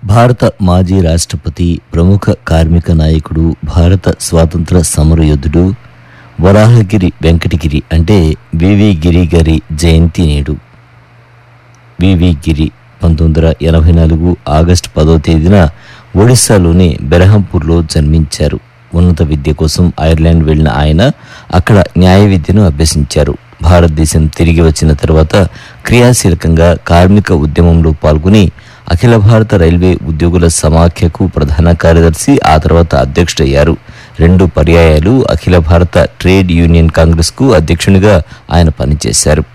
భారత మాజీ రాష్ట్రపతి ప్రముఖ కార్మిక నాయకుడు భారత స్వాతంత్ర సమరయోధుడు వరాహగిరి వెంకటగిరి అంటే వివి గిరి గారి జయంతి నేడు వివి గిరి పంతొమ్మిది వందల ఎనభై నాలుగు ఆగస్టు పదో తేదీన ఒడిశాలోని బెరహంపూర్లో జన్మించారు ఉన్నత విద్య కోసం ఐర్లాండ్ వెళ్ళిన ఆయన అక్కడ న్యాయ విద్యను అభ్యసించారు భారతదేశం తిరిగి వచ్చిన తర్వాత క్రియాశీలకంగా కార్మిక ఉద్యమంలో పాల్గొని అఖిల భారత రైల్వే ఉద్యోగుల సమాఖ్యకు ప్రధాన కార్యదర్శి ఆ తర్వాత అధ్యక్షుడయ్యారు రెండు పర్యాయాలు అఖిల భారత ట్రేడ్ యూనియన్ కాంగ్రెస్కు అధ్యక్షునిగా ఆయన పనిచేశారు